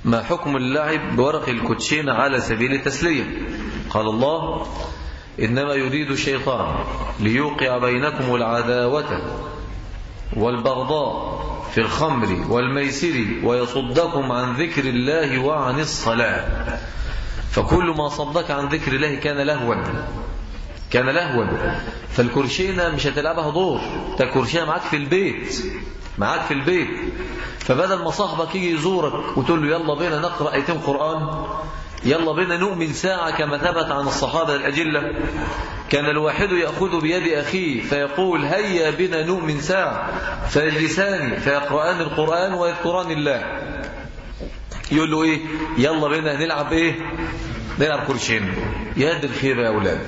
ما حكم اللعب بورق الكوتشين على سبيل التسلية قال الله إنما يريد الشيطان ليوقع بينكم العداوة والبغضاء في الخمر والميسر ويصدكم عن ذكر الله وعن الصلاة فكل ما صدك عن ذكر الله كان لهوا كان لهوا فالكرشينة مش هتلعبها دور ده الكرشينة معاك في البيت معاك في البيت فبدل ما صاحبك يجي يزورك وتقول له يلا بينا نقرأ ايتين قرآن يلا بينا نؤمن ساعة كما ثبت عن الصحابة الأجلة كان الواحد يأخذ بيد أخيه فيقول هيا بنا نؤمن ساعة فيجلسان فيقرآن القرآن ويذكران الله يقول له إيه يلا بينا نلعب إيه نلعب كرشين يا دي الخير يا أولاد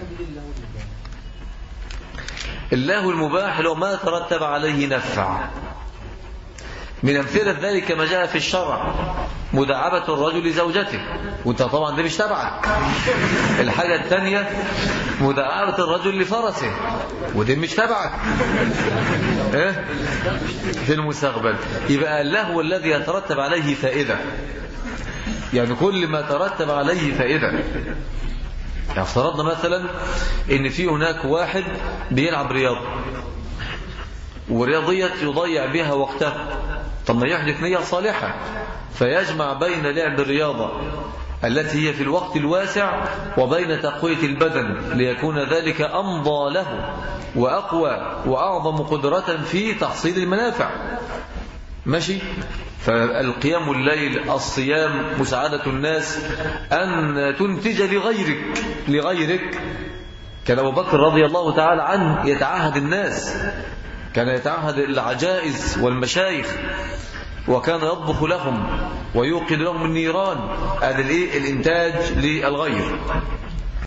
الله المباح لو ما ترتب عليه نفع من أمثلة ذلك ما جاء في الشرع مداعبة الرجل لزوجته وانت طبعا ده مش تبعك الحاجة الثانية مداعبة الرجل لفرسه وده مش تبعك ايه في المستقبل يبقى اللهو الذي يترتب عليه فائدة يعني كل ما ترتب عليه فائدة يعني افترضنا مثلا ان في هناك واحد بيلعب رياضة ورياضية يضيع بها وقته طب ما يحدث نية صالحة فيجمع بين لعب الرياضة التي هي في الوقت الواسع وبين تقوية البدن ليكون ذلك أمضى له وأقوى وأعظم قدرة في تحصيل المنافع ماشي فالقيام الليل الصيام مساعدة الناس أن تنتج لغيرك لغيرك كان أبو بكر رضي الله تعالى عنه يتعهد الناس كان يتعهد العجائز والمشايخ وكان يطبخ لهم ويوقد لهم النيران هذا الايه الانتاج للغير